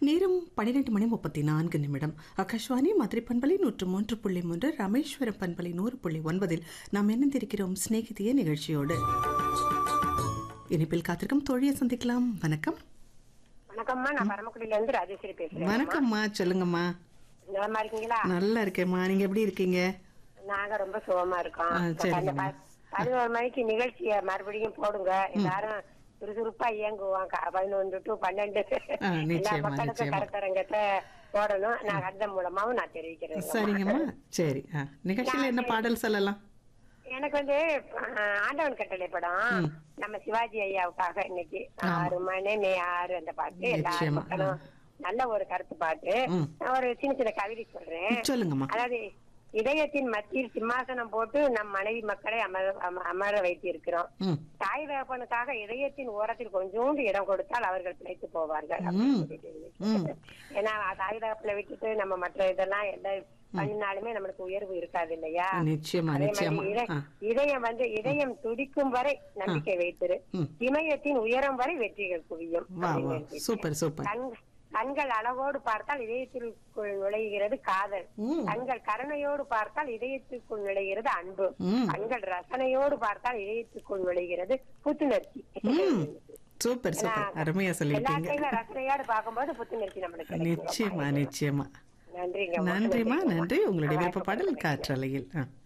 நேரம் பன்னிரெண்டு மணி முப்பத்தி நான்கு நிமிடம் ஆகாஷ்வாணி மதுரை பண்பலை நூற்று மூன்று புள்ளி மூன்று ராமேஸ்வரம் பண்பலை நூறு புள்ளி ஒன்பதில் நாம் இணைந்திருக்கிறோம் சிநேகிதிய நிகழ்ச்சியோடு இனிப்பில் காத்திருக்கும் தோழியை சந்திக்கலாம் வணக்கம் வணக்கம்மா நான் பரமக்குடியில இருந்து ராஜேஸ்வரி பேசுறேன் வணக்கம்மா சொல்லுங்கம்மா நலமா இருக்கீங்களா நல்லா இருக்கேம்மா நீங்க எப்படி இருக்கீங்க நாங்க ரொம்ப சுகமா இருக்கோம் ஆ, இப்ப சரிங்கம்மா. அந்த ப- பதினோரு மணிக்கு நிகழ்ச்சிய மறுபடியும் போடுங்க எல்லாரும் சுறுசுறுப்பா இயங்குவோம் க- பதினொன்று டு பன்னெண்டு ஆ, எல்லா நிச்சயமா, மக்களுக்கும் நிச்சயமா. கருத்தரங்கத்தை போடணும் நான் கடிதம் மூலமாவும் நான் தெரிவிக்கிறேன் சரிங்கம்மா சரி ஆ நிகழ்ச்சியில் என்ன பாடல் சொல்லலாம் எனக்கு வந்து ஆஹ், ஆண்டவன் கட்டளை படம் நம்ம சிவாஜி ஐயாவுக்காக இன்னைக்கு ஆறு மணி மே ஆறு அந்த பாட்டு எல்லா நிச்சயமா. மக்களும் நல்ல ஒரு கருத்து பாட்டு ம். நான் ஒரு சின்ன சின்ன கவிதை சொல்றேன் சொல்லுங்கம்மா அதாவது இதயத்தின் மத்தியில் சிம்மாசனம் போட்டு நம் மனைவி மக்களை அமர அம- அமர வைத்திருக்கிறோம் ம் தாய் தகப்பனுக்காக இதயத்தின் ஓரத்தில் கொஞ்சோண்டு இடம் கொடுத்தால் அவர்கள் பிழைத்து போவார்கள் ம். அப்படின்னு சொல்லிட்டு. ஏன்னா தாய் தகப்பனை விட்டுட்டு நம்ம மற்ற இதெல்லாம் எல்லாம் பண்ணினாலுமே நம்மளுக்கு உயர்வு இருக்காது இல்லையா நிச்சயமா அதே நிச்சயமா மாதிரி இத- ஆ இதயம் வந்து இதயம் துடிக்கும் வரை நம்பிக்கை வைத்திரு ம். இமயத்தின் உயரம் வரை வெற்றிகள் குவியும் வா அப்படின்னு வா எழுதியிருக்கேன். சூப்பர் சூப்பர் கண் கண்கள் அழகோடு பார்த்தால் இதயத்திற்குள் நுழைகிறது காதல் ம். கண்கள் கருணையோடு பார்த்தால் இதயத்திற்குள் நுழைகிறது அன்பு ம் கண்கள் ரசனையோடு பார்த்தால் இதயத்திற்குள் நுழைகிறது புத்துணர்ச்சி ம் சூப்பர் சூப்பர் அருமையா சொல்லியிருக்கீங்க எல்லாத்தையுமே ரசனையோடு பார்க்கும்போது புத்துணர்ச்சி நம்மளுக்கு கிடைக்கும். நிச்சயமா நிச்சயமா நன்றிங்க நன்றிம்மா நன்றி உங்களுடைய விருப்ப பாடல் காற்றலையில் ஆ